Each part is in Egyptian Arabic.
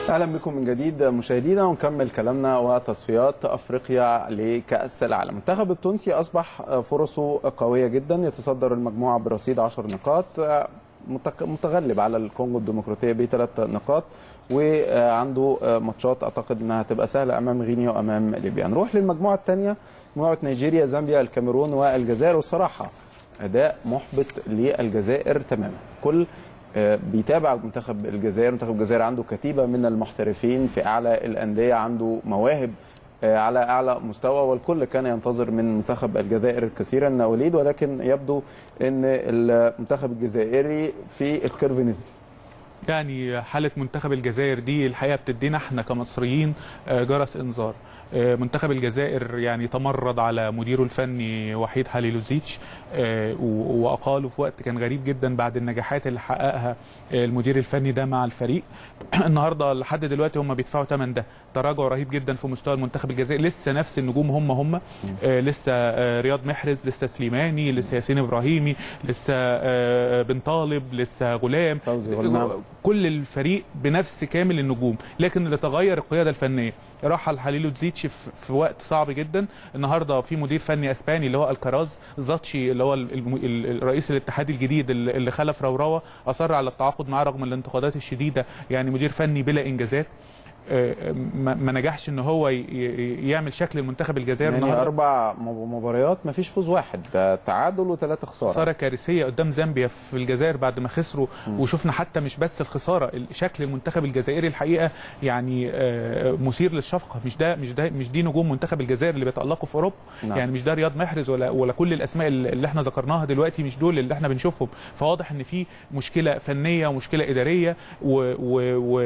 اهلا بكم من جديد مشاهدينا ونكمل كلامنا وتصفيات افريقيا لكاس العالم المنتخب التونسي اصبح فرصه قويه جدا يتصدر المجموعه برصيد 10 نقاط متغلب على الكونغو الديمقراطيه بثلاث نقاط وعنده ماتشات اعتقد انها هتبقى سهله امام غينيا وامام ليبيا نروح للمجموعه الثانيه مجموعه نيجيريا زامبيا الكاميرون والجزائر والصراحه اداء محبط للجزائر تماما كل بيتابع منتخب الجزائر منتخب الجزائر عنده كتيبه من المحترفين في اعلى الانديه عنده مواهب على اعلى مستوى والكل كان ينتظر من منتخب الجزائر كثيرا وليد ولكن يبدو ان المنتخب الجزائري في الكيرف نزل يعني حاله منتخب الجزائر دي الحقيقه بتدينا احنا كمصريين جرس انذار منتخب الجزائر يعني تمرد على مديره الفني وحيد هاليلوزيتش واقاله في وقت كان غريب جدا بعد النجاحات اللي حققها المدير الفني ده مع الفريق النهارده لحد دلوقتي هم بيدفعوا ثمن ده تراجع رهيب جدا في مستوى المنتخب الجزائري لسه نفس النجوم هم هم لسه رياض محرز لسه سليماني لسه ياسين ابراهيمي لسه بن طالب لسه غلام كل الفريق بنفس كامل النجوم لكن اللي تغير القياده الفنيه رحل حليلو زيتش في وقت صعب جدا النهارده في مدير فني اسباني اللي هو الكراز زاتشي اللي هو الرئيس الاتحاد الجديد اللي خلف روراوا اصر على التعاقد معاه رغم الانتقادات الشديده يعني مدير فني بلا انجازات ما نجحش ان هو يعمل شكل المنتخب الجزائري يعني اربع مباريات ما فيش فوز واحد ده تعادل وثلاثه خساره خساره كارثيه قدام زامبيا في الجزائر بعد ما خسروا م. وشفنا حتى مش بس الخساره شكل المنتخب الجزائري الحقيقه يعني مثير للشفقه مش ده مش ده مش دي نجوم منتخب الجزائر اللي بيتالقوا في اوروبا نعم. يعني مش ده رياض محرز ولا ولا كل الاسماء اللي احنا ذكرناها دلوقتي مش دول اللي احنا بنشوفهم فواضح ان في مشكله فنيه ومشكله اداريه و و و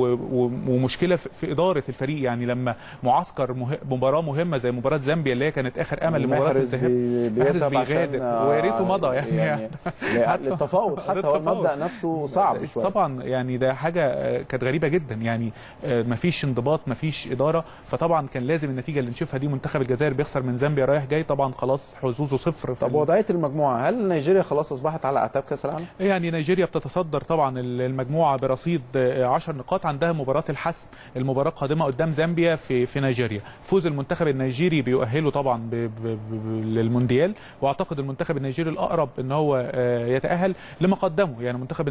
و ومشكله في اداره الفريق يعني لما معسكر مه... مباراه مهمه زي مباراه زامبيا اللي هي كانت اخر امل لمباراه الذهاب محرز بيغادر ويا ريته مضى يعني, يعني, يعني للتفاوض حتى هو المبدا نفسه صعب شويه طبعا يعني ده حاجه كانت غريبه جدا يعني ما فيش انضباط ما فيش اداره فطبعا كان لازم النتيجه اللي نشوفها دي منتخب الجزائر بيخسر من زامبيا رايح جاي طبعا خلاص حظوظه صفر طب وضعيه المجموعه هل نيجيريا خلاص اصبحت على اعتاب كاس العالم؟ يعني نيجيريا بتتصدر طبعا المجموعه برصيد 10 نقاط عندها مباراه الحسم المباراه قادمه قدام زامبيا في في نيجيريا فوز المنتخب النيجيري بيؤهله طبعا ب ب ب للمونديال واعتقد المنتخب النيجيري الاقرب ان هو يتاهل لما قدمه يعني المنتخب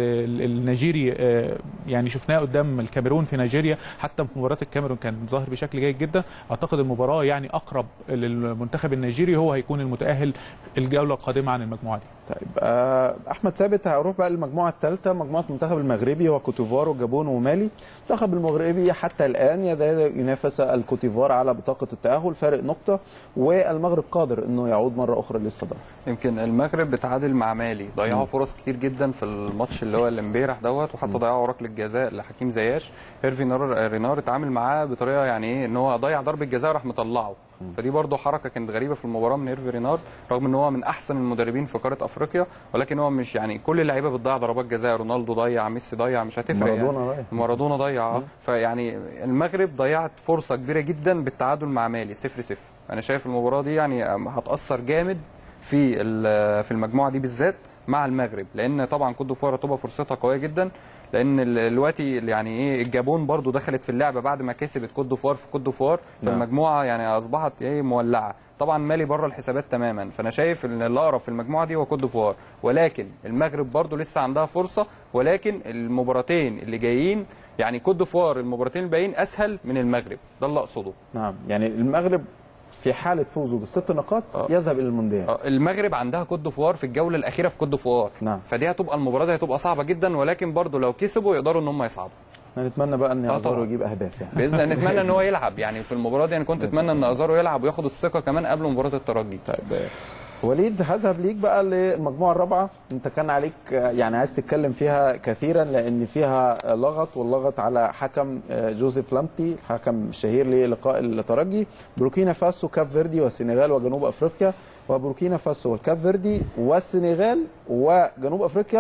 النيجيري يعني شفناه قدام الكاميرون في نيجيريا حتى في مباراه الكاميرون كان ظاهر بشكل جيد جدا اعتقد المباراه يعني اقرب للمنتخب النيجيري هو هيكون المتاهل الجوله القادمه عن المجموعه دي طيب احمد ثابت هروح بقى للمجموعه الثالثه مجموعه المنتخب المغربي وكوتيفوار وجابون ومالي المنتخب المغربي حتى الان ينافس الكوتيفوار على بطاقه التاهل فارق نقطه والمغرب قادر انه يعود مره اخرى للصداره يمكن المغرب بتعادل مع مالي ضيعوا فرص كتير جدا في الماتش اللي هو اللي امبارح دوت وحتى ضيعوا ركله جزاء لحكيم زياش هيرفي رينار اتعامل معاه بطريقه يعني ايه ان هو ضيع ضربه جزاء راح مطلعه فدي برضه حركه كانت غريبه في المباراه من هيرفي رينار رغم ان هو من احسن المدربين في قاره افريقيا ولكن هو مش يعني كل اللعيبه بتضيع ضربات جزاء رونالدو ضيع ميسي ضيع مش هتفرق مارادونا يعني. ضيع مارادونا ضيع فيعني المغرب ضيعت فرصه كبيره جدا بالتعادل مع مالي 0 0 انا شايف المباراه دي يعني هتاثر جامد في في المجموعه دي بالذات مع المغرب لان طبعا كوت ديفوار هتبقى فرصتها قويه جدا لان دلوقتي يعني ايه الجابون برضو دخلت في اللعبه بعد ما كسبت كوت ديفوار في كوت ديفوار فالمجموعه يعني اصبحت ايه مولعه طبعا مالي بره الحسابات تماما فانا شايف ان الاقرب في المجموعه دي هو كوت ديفوار ولكن المغرب برضو لسه عندها فرصه ولكن المباراتين اللي جايين يعني كوت ديفوار المباراتين الباقيين اسهل من المغرب ده اللي اقصده نعم يعني المغرب في حاله فوزه بالست نقاط آه. يذهب الى المونديال آه، المغرب عندها كوت ديفوار في الجوله الاخيره في كوت ديفوار نعم. فدي هتبقى المباراه دي هتبقى صعبه جدا ولكن برضو لو كسبوا يقدروا ان هم يصعدوا نتمنى بقى ان آه ازارو طبعا. يجيب اهداف يعني باذن الله نتمنى ان هو يلعب يعني في المباراه دي انا كنت اتمنى ان ازارو يلعب وياخد الثقه كمان قبل مباراه الترجي طيب وليد هذهب ليك بقى للمجموعه الرابعه انت كان عليك يعني عايز تتكلم فيها كثيرا لان فيها لغط واللغط على حكم جوزيف لامتي حكم الشهير للقاء الترجي بوركينا فاسو كاب فيردي والسنغال وجنوب افريقيا وبوركينا فاسو والكاب فيردي والسنغال وجنوب افريقيا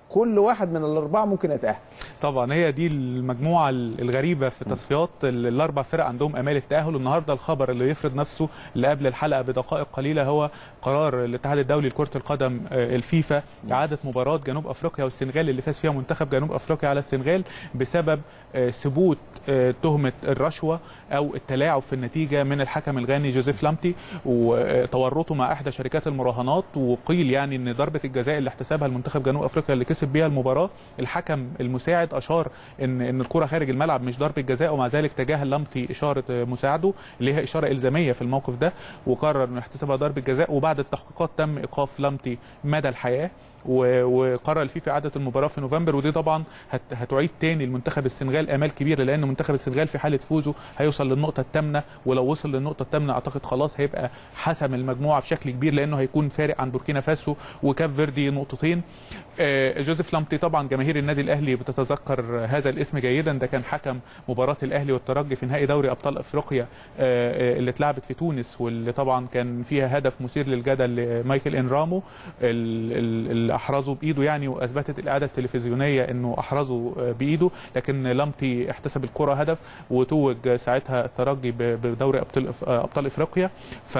كل واحد من الاربعه ممكن يتاهل طبعا هي دي المجموعه الغريبه في التصفيات ال- الاربع فرق عندهم امال التاهل النهارده الخبر اللي يفرض نفسه اللي قبل الحلقه بدقائق قليله هو قرار الاتحاد الدولي لكره القدم آه، الفيفا اعاده مباراه جنوب افريقيا والسنغال اللي فاز فيها منتخب جنوب افريقيا على السنغال بسبب آه، ثبوت آه، تهمه الرشوه او التلاعب في النتيجه من الحكم الغاني جوزيف لامتي وتورطه مع احدى شركات المراهنات وقيل يعني ان ضربه الجزاء اللي احتسبها المنتخب جنوب افريقيا اللي كسب بيها المباراه الحكم المساعد اشار ان ان الكره خارج الملعب مش ضربه جزاء ومع ذلك تجاهل لامتي اشاره مساعده اللي هي اشاره الزاميه في الموقف ده وقرر انه يحتسبها ضربه جزاء وبعد التحقيقات تم ايقاف لامتي مدى الحياه و- وقرر الفيفا اعاده المباراه في نوفمبر ودي طبعا هت- هتعيد تاني لمنتخب السنغال امال كبيره لان منتخب السنغال في حاله فوزه هيوصل للنقطه الثامنه ولو وصل للنقطه الثامنه اعتقد خلاص هيبقى حسم المجموعه بشكل كبير لانه هيكون فارق عن بوركينا فاسو وكاب فيردي نقطتين آه، جوزيف لامتي طبعا جماهير النادي الاهلي بتتذكر هذا الاسم جيدا ده كان حكم مباراه الاهلي والترجي في نهائي دوري ابطال افريقيا آه، آه، اللي اتلعبت في تونس واللي طبعا كان فيها هدف مثير للجدل لمايكل انرامو ال- ال- اللي احرزه بايده يعني واثبتت الاعاده التلفزيونيه انه احرزه آه، بايده لكن لامتي احتسب الكره هدف وتوج ساعتها الترجي ب- بدوري ابطال آه، ابطال افريقيا ف-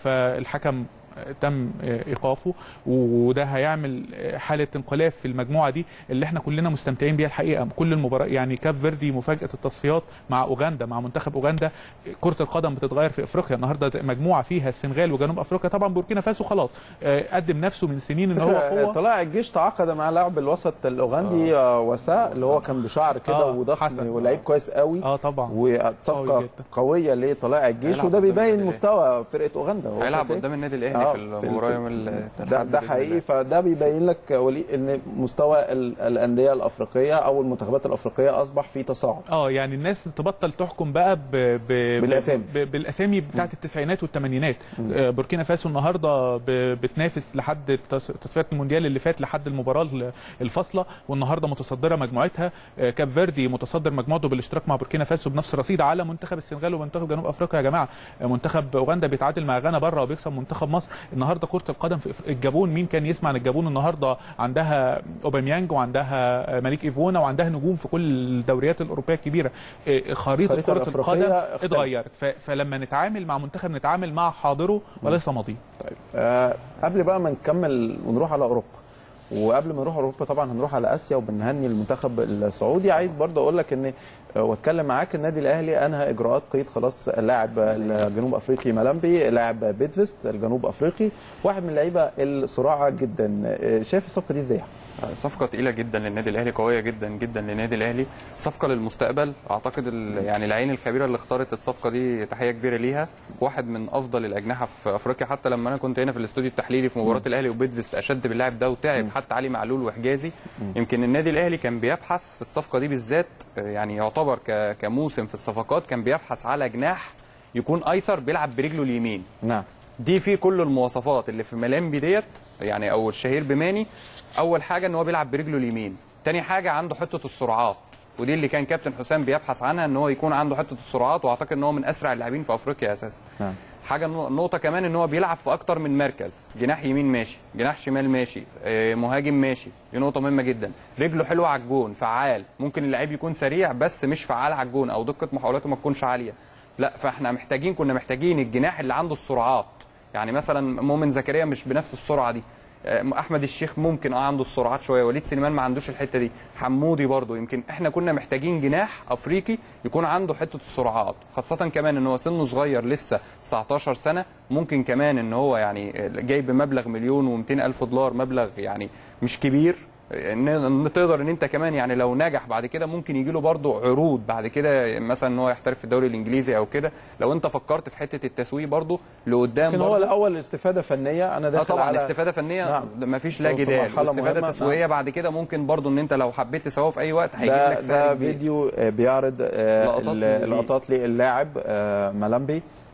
فالحكم تم ايقافه وده هيعمل حاله انقلاب في المجموعه دي اللي احنا كلنا مستمتعين بيها الحقيقه كل المباراه يعني كاب فيردي مفاجاه التصفيات مع اوغندا مع منتخب اوغندا كره القدم بتتغير في افريقيا النهارده زي مجموعه فيها السنغال وجنوب افريقيا طبعا بوركينا فاسو خلاص آه، قدم نفسه من سنين ان هو فكرة قوه طلائع الجيش تعاقد مع لاعب الوسط الاوغندي آه. وساء اللي هو كان بشعر كده آه، وضخم حسن. ولعيب كويس قوي اه طبعا وصفقه قوي جدا. قويه لطلائع الجيش هيلعب وده قدام بيبين النادي مستوى فرقه اوغندا هو هيلعب شايف إيه؟ قدام النادي الاهلي آه، في في المباراه الف- يوم ال- ده, الأحد ده بإذن حقيقي الله. فده بيبين لك ولي ان مستوى ال- الانديه الافريقيه او المنتخبات الافريقيه اصبح في تصاعد اه يعني الناس تبطل تحكم بقى ب... ب... بالأسامي. ب... بالاسامي بتاعت التسعينات والثمانينات آه، بوركينا فاسو النهارده ب... بتنافس لحد التص- تصفيات المونديال اللي فات لحد المباراه ال- الفاصله والنهارده متصدره مجموعتها آه، كاب فيردي متصدر مجموعته بالاشتراك مع بوركينا فاسو بنفس رصيد على منتخب السنغال ومنتخب جنوب افريقيا يا جماعه آه، منتخب اوغندا بيتعادل مع غانا بره وبيكسب منتخب مصر النهارده كره القدم في إف- الجابون مين كان يسمع عن الجابون النهارده عندها اوباميانج وعندها ماليك ايفونا وعندها نجوم في كل الدوريات الاوروبيه الكبيره إيه، خريطه الخريطة كره الأفريقية القدم اختلفت. اتغيرت ف- فلما نتعامل مع منتخب نتعامل مع حاضره وليس ماضيه طيب آه قبل بقى ما نكمل ونروح على اوروبا وقبل ما نروح اوروبا طبعا هنروح على اسيا وبنهني المنتخب السعودي عايز برضه اقول لك ان آه، واتكلم معاك النادي الاهلي انهى اجراءات قيد خلاص اللاعب الجنوب افريقي مالامبي لاعب بيدفست الجنوب افريقي واحد من اللعيبه الصراعه جدا آه، شايف الصفقه دي ازاي؟ صفقة تقيلة جدا للنادي الأهلي قوية جدا جدا للنادي الأهلي صفقة للمستقبل أعتقد ال- يعني العين الخبيرة اللي اختارت الصفقة دي تحية كبيرة ليها واحد من أفضل الأجنحة في أفريقيا حتى لما أنا كنت هنا في الاستوديو التحليلي في مباراة الأهلي وبيدفست أشد باللاعب ده وتعب حتى علي معلول وحجازي يمكن النادي الأهلي كان بيبحث في الصفقة دي بالذات آه، يعني يعتبر ك- كموسم في الصفقات كان بيبحث على جناح يكون أيسر بيلعب برجله اليمين نعم دي في كل المواصفات اللي في ملامبي ديت يعني او الشهير بماني اول حاجه ان هو بيلعب برجله اليمين تاني حاجه عنده حته السرعات ودي اللي كان كابتن حسام بيبحث عنها ان هو يكون عنده حته السرعات واعتقد ان هو من اسرع اللاعبين في افريقيا اساسا نعم حاجه نقطه كمان ان هو بيلعب في اكتر من مركز جناح يمين ماشي جناح شمال ماشي آه، مهاجم ماشي دي نقطه مهمه جدا رجله حلوه على الجون فعال ممكن اللعيب يكون سريع بس مش فعال على الجون او دقه محاولاته ما تكونش عاليه لا فاحنا محتاجين كنا محتاجين الجناح اللي عنده السرعات يعني مثلا مؤمن زكريا مش بنفس السرعه دي آه، احمد الشيخ ممكن اه عنده السرعات شويه وليد سليمان ما عندوش الحته دي حمودي برضو يمكن احنا كنا محتاجين جناح افريقي يكون عنده حته السرعات خاصه كمان ان هو سنه صغير لسه 19 سنه ممكن كمان ان هو يعني آه، جاي بمبلغ مليون و200 الف دولار مبلغ يعني مش كبير ان إن تقدر ان انت كمان يعني لو نجح بعد كده ممكن يجي له برضه عروض بعد كده مثلا ان هو يحترف في الدوري الانجليزي او كده لو انت فكرت في حته التسويق برضه لقدام لكن هو برضه الاول استفاده فنيه انا اه داخل طبعا على استفاده فنيه نعم. ما فيش لا في جدال مرحلة واستفاده مهمة، تسويقيه نعم. بعد كده ممكن برضه ان انت لو حبيت تسوقه في اي وقت هيجيب ده لك سعر ده كبير. فيديو آه، بيعرض آه، لقطات ال- ليه. لقطات للاعب آه، مالامبي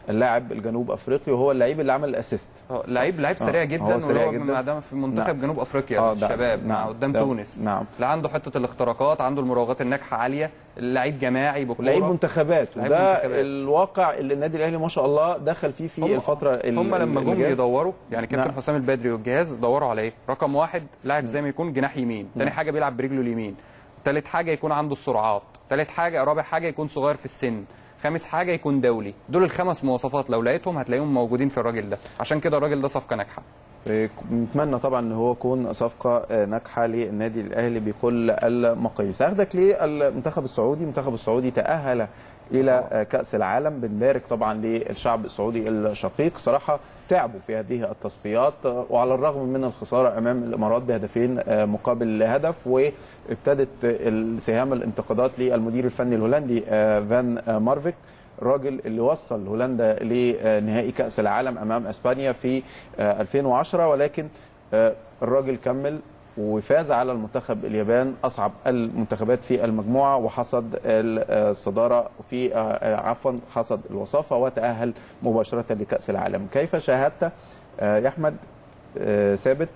اللاعب الجنوب افريقي وهو اللعيب اللي عمل الاسيست اه لعيب لعيب سريع آه، جدا هو سريع وهو جدا. ده في منتخب نعم. جنوب افريقيا آه، آه ده- الشباب مع نعم. قدام ده- تونس نعم. لا عنده حته الاختراقات عنده المراوغات الناجحه عاليه لعيب جماعي بكوره لعيب منتخبات لعيب وده منتخبات. الواقع اللي النادي الاهلي ما شاء الله دخل فيه في هم- الفتره ال- هم لما اللي جم جاية. يدوروا يعني كابتن نعم. حسام البدري والجهاز دوروا على ايه؟ رقم واحد لاعب زي ما يكون جناح يمين، تاني حاجه بيلعب برجله اليمين، تالت حاجه يكون عنده السرعات، تالت حاجه رابع حاجه يكون صغير في السن، خامس حاجه يكون دولي، دول الخمس مواصفات لو لقيتهم هتلاقيهم موجودين في الراجل ده، عشان كده الراجل ده صفقه ناجحه. إيه، نتمنى طبعا ان هو يكون صفقه آه، ناجحه للنادي الاهلي بكل المقاييس هاخدك للمنتخب السعودي المنتخب السعودي تاهل الى آه، كاس العالم بنبارك طبعا للشعب السعودي الشقيق صراحه تعبوا في هذه التصفيات آه، وعلى الرغم من الخساره امام الامارات بهدفين آه، مقابل هدف وابتدت ال- سهام الانتقادات للمدير الفني الهولندي آه، فان آه، مارفيك الراجل اللي وصل هولندا لنهائي كأس العالم أمام أسبانيا في آه، 2010 ولكن آه، الراجل كمل وفاز على المنتخب اليابان أصعب المنتخبات في المجموعة وحصد الصدارة في آه، آه، عفوا حصد الوصافة وتأهل مباشرة لكأس العالم كيف شاهدت آه، يا أحمد آه، ثابت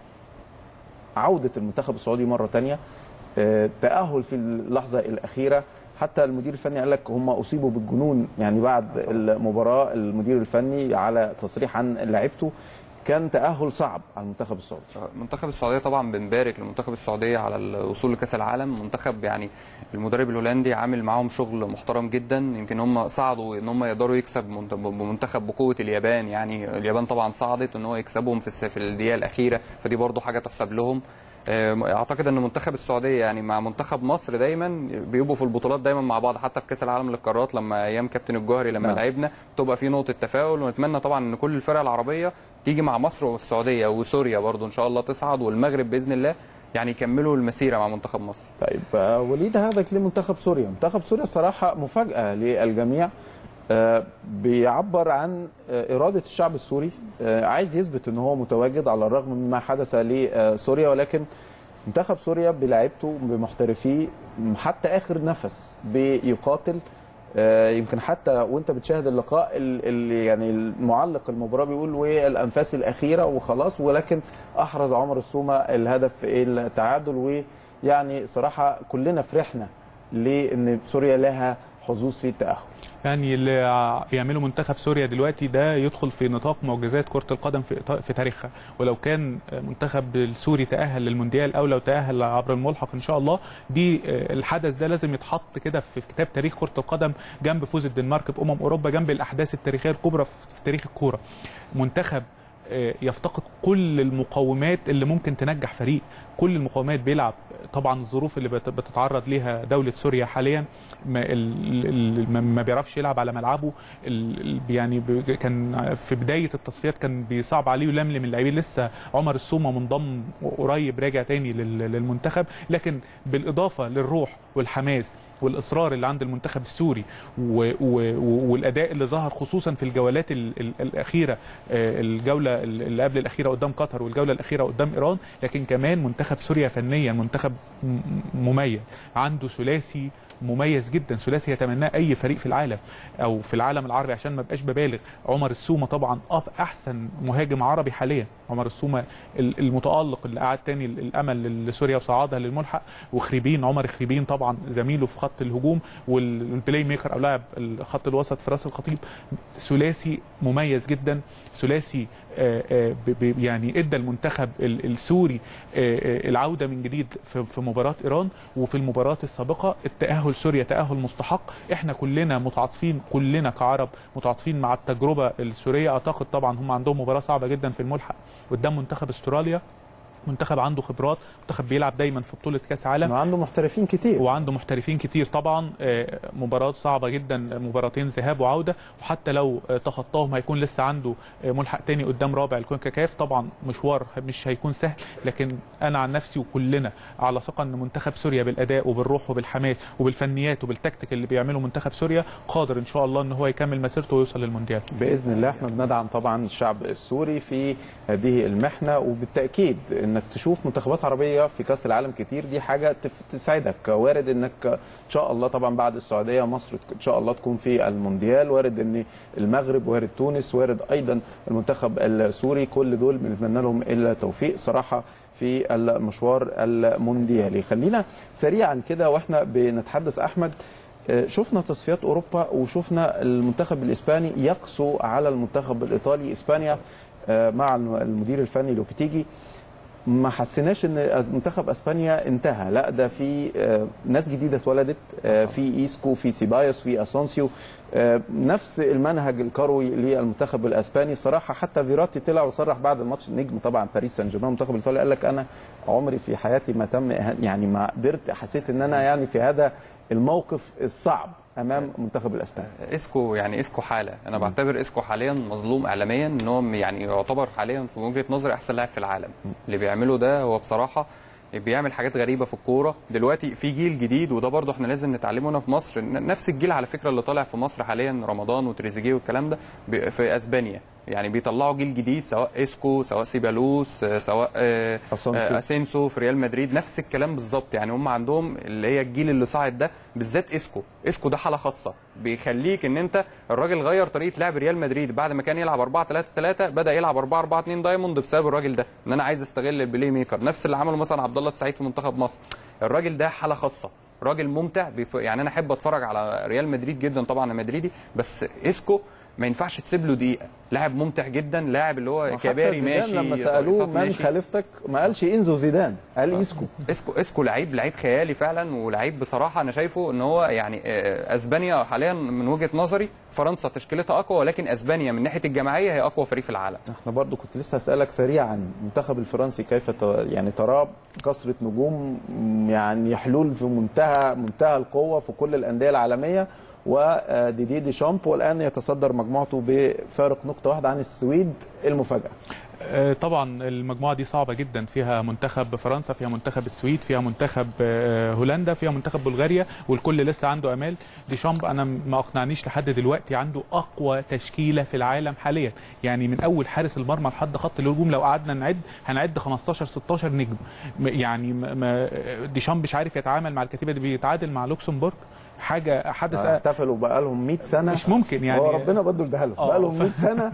عودة المنتخب السعودي مرة تانية آه، تأهل في اللحظة الأخيرة حتى المدير الفني قال لك هم أصيبوا بالجنون يعني بعد المباراة المدير الفني على تصريح عن لعيبته كان تأهل صعب على المنتخب السعودي منتخب السعوديه طبعا بنبارك لمنتخب السعوديه على الوصول لكاس العالم منتخب يعني المدرب الهولندي عامل معاهم شغل محترم جدا يمكن هم صعدوا ان هم يقدروا يكسب منت- منتخب بقوه اليابان يعني اليابان طبعا صعدت ان هو يكسبهم في الس- في الدقيقه الاخيره فدي برضو حاجه تحسب لهم آه، اعتقد ان منتخب السعوديه يعني مع منتخب مصر دايما بيبقوا في البطولات دايما مع بعض حتى في كاس العالم للقارات لما ايام كابتن الجوهري لما نعم. لعبنا تبقى في نقطه تفاؤل ونتمنى طبعا ان كل الفرق العربيه تيجي مع مصر والسعوديه وسوريا برضو ان شاء الله تصعد والمغرب باذن الله يعني يكملوا المسيره مع منتخب مصر طيب آه، وليد هاخدك لمنتخب سوريا منتخب سوريا صراحة مفاجأة للجميع آه، بيعبر عن آه، إرادة الشعب السوري آه، عايز يثبت أن هو متواجد على الرغم مما حدث لسوريا ولكن منتخب سوريا بلاعيبته بمحترفيه حتى آخر نفس بيقاتل آه، يمكن حتى وانت بتشاهد اللقاء ال- ال- يعني المعلق المباراه بيقول والانفاس الاخيره وخلاص ولكن احرز عمر السومه الهدف التعادل ويعني صراحه كلنا فرحنا لان سوريا لها حظوظ في التاهل يعني اللي ع- يعمله منتخب سوريا دلوقتي ده يدخل في نطاق معجزات كرة القدم في إط- في تاريخها ولو كان منتخب السوري تأهل للمونديال أو لو تأهل عبر الملحق إن شاء الله دي آه، الحدث ده لازم يتحط كده في كتاب تاريخ كرة القدم جنب فوز الدنمارك بأمم أوروبا جنب الأحداث التاريخية الكبرى في في تاريخ الكورة منتخب آه، يفتقد كل المقومات اللي ممكن تنجح فريق كل المقومات بيلعب طبعا الظروف اللي بت- بتتعرض ليها دولة سوريا حاليا ما, ال- ال- ما- ما بيعرفش يلعب على ملعبه ال- ال- يعني ب- كان في بداية التصفيات كان بيصعب عليه يلملم اللاعبين لسه عمر السومة منضم قريب راجع تاني لل- للمنتخب لكن بالإضافة للروح والحماس والاصرار اللي عند المنتخب السوري و و والاداء اللي ظهر خصوصا في الجولات ال ال الاخيره آه، الجوله اللي قبل الاخيره قدام قطر والجوله الاخيره قدام ايران لكن كمان منتخب سوريا فنيا منتخب م- مميز عنده ثلاثي مميز جدا ثلاثي يتمناه اي فريق في العالم او في العالم العربي عشان ما بقاش ببالغ عمر السومه طبعا أب- احسن مهاجم عربي حاليا عمر السومه ال- المتالق اللي قعد تاني ال- الامل لسوريا وصعدها للملحق وخريبين عمر خريبين طبعا زميله في خط الهجوم وال- والبلاي ميكر او لاعب خط الوسط في راس الخطيب ثلاثي مميز جدا ثلاثي آه، آه، ب- ب- يعني ادى المنتخب ال- السوري آه، آه، العوده من جديد في في مباراه ايران وفي المباراه السابقه التاهل سوريا تاهل مستحق احنا كلنا متعاطفين كلنا كعرب متعاطفين مع التجربه السوريه اعتقد طبعا هم عندهم مباراه صعبه جدا في الملحق قدام منتخب استراليا منتخب عنده خبرات منتخب بيلعب دايما في بطوله كاس عالم وعنده محترفين كتير وعنده محترفين كتير طبعا آه، مباراة صعبة جدا مباراتين ذهاب وعودة وحتى لو آه، تخطاهم هيكون لسه عنده آه، ملحق تاني قدام رابع الكونكاكاف طبعا مشوار مش هيكون سهل لكن انا عن نفسي وكلنا على ثقة ان منتخب سوريا بالاداء وبالروح وبالحماس وبالفنيات وبالتكتيك اللي بيعمله منتخب سوريا قادر ان شاء الله ان هو يكمل مسيرته ويوصل للمونديال باذن الله احنا بندعم طبعا الشعب السوري في هذه المحنه وبالتاكيد ان انك تشوف منتخبات عربيه في كاس العالم كتير دي حاجه تف- تسعدك وارد انك ان شاء الله طبعا بعد السعوديه مصر ان شاء الله تكون في المونديال وارد ان المغرب وارد تونس وارد ايضا المنتخب السوري كل دول بنتمنى لهم التوفيق صراحه في المشوار المونديالي خلينا سريعا كده واحنا بنتحدث احمد آه، شفنا تصفيات اوروبا وشفنا المنتخب الاسباني يقسو على المنتخب الايطالي اسبانيا آه، مع المدير الفني لوبيتيجي ما حسيناش ان أز- منتخب اسبانيا انتهى لا ده في آه، ناس جديده اتولدت آه، في ايسكو في سيبايوس في اسونسيو آه، نفس المنهج الكروي للمنتخب الاسباني صراحه حتى فيراتي طلع وصرح بعد الماتش النجم طبعا باريس سان جيرمان المنتخب الايطالي قال لك انا عمري في حياتي ما تم إهان- يعني ما قدرت حسيت ان انا يعني في هذا الموقف الصعب امام المنتخب الاسباني اسكو يعني اسكو حاله انا بعتبر اسكو حاليا مظلوم اعلاميا ان هو يعني يعتبر حاليا في وجهه نظري احسن لاعب في العالم اللي بيعمله ده هو بصراحه بيعمل حاجات غريبه في الكوره دلوقتي في جيل جديد وده برضه احنا لازم نتعلمه هنا في مصر ن- نفس الجيل على فكره اللي طالع في مصر حاليا رمضان وتريزيجيه والكلام ده ب- في اسبانيا يعني بيطلعوا جيل جديد سواء اسكو سواء سيبالوس آه، سواء آه، أسانسيو. آه، اسينسو في ريال مدريد نفس الكلام بالظبط يعني هم عندهم اللي هي الجيل اللي صاعد ده بالذات اسكو اسكو ده حاله خاصه بيخليك ان انت الراجل غير طريقه لعب ريال مدريد بعد ما كان يلعب 4 3 3 بدا يلعب 4 4 2 دايموند بسبب الراجل ده ان انا عايز استغل البلاي ميكر نفس اللي عمله مثلا عبد الله السعيد في منتخب مصر الراجل ده حاله خاصه راجل ممتع بيف... يعني انا احب اتفرج على ريال مدريد جدا طبعا انا مدريدي بس اسكو ما ينفعش تسيب له دقيقه لاعب ممتع جدا لاعب اللي هو وحتى كباري زيدان ماشي لما سالوه رئيسات من ماشي. خليفتك ما قالش انزو زيدان قال ايسكو اسكو اسكو لعيب لعيب خيالي فعلا ولعيب بصراحه انا شايفه ان هو يعني آه، اسبانيا حاليا من وجهه نظري فرنسا تشكيلتها اقوى ولكن اسبانيا من ناحيه الجماعيه هي اقوى فريق في العالم احنا برضو كنت لسه هسألك سريعا المنتخب الفرنسي كيف ت- يعني تراه كثرة نجوم م- يعني حلول في منتهى منتهى القوة في كل الأندية العالمية وديدي دي شامب والآن يتصدر مجموعته بفارق نقطة واحدة عن السويد المفاجأة آه، طبعا المجموعه دي صعبه جدا فيها منتخب فرنسا فيها منتخب السويد فيها منتخب آه، هولندا فيها منتخب بلغاريا والكل لسه عنده امال ديشامب انا ما اقنعنيش لحد دلوقتي عنده اقوى تشكيله في العالم حاليا يعني من اول حارس المرمى لحد خط الهجوم لو قعدنا نعد هنعد 15 16 نجم م- يعني ما- ما ديشامب مش عارف يتعامل مع الكتيبه دي بيتعادل مع لوكسمبورغ حاجه حدث احتفلوا بقى لهم 100 سنة مش ممكن يعني هو ربنا بده اداها لهم آه، بقى لهم ف- 100 سنة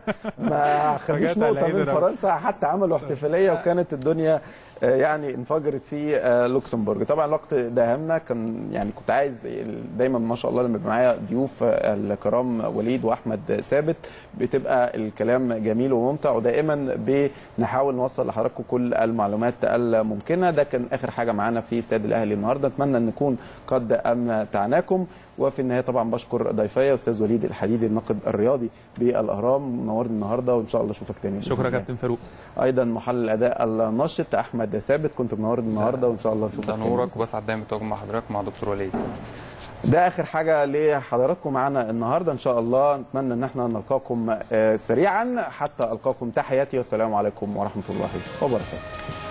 ما خدوش فجأة نقطة لعيب من الرب. فرنسا حتى عملوا احتفالية وكانت الدنيا آه، يعني انفجرت في آه، لوكسمبورغ طبعا الوقت داهمنا كان يعني كنت عايز دايما ما شاء الله لما يبقى معايا ضيوف آه، الكرام وليد واحمد ثابت بتبقى الكلام جميل وممتع ودائما بنحاول نوصل لحضراتكم كل المعلومات الممكنه ده كان اخر حاجه معانا في استاد الاهلي النهارده اتمنى ان نكون قد امتعناكم وفي النهايه طبعا بشكر ضيفي استاذ وليد الحديدي الناقد الرياضي بالاهرام منورني النهارده وان شاء الله اشوفك تاني بإذن شكرا الله. كابتن فاروق ايضا محلل الاداء النشط احمد ثابت كنت منورني النهارده وان شاء الله اشوفك ده تاني نورك وبسعد دايما بالتواجد مع حضرتك مع دكتور وليد ده اخر حاجه لحضراتكم معانا النهارده ان شاء الله نتمنى ان احنا نلقاكم آه، سريعا حتى القاكم تحياتي والسلام عليكم ورحمه الله وبركاته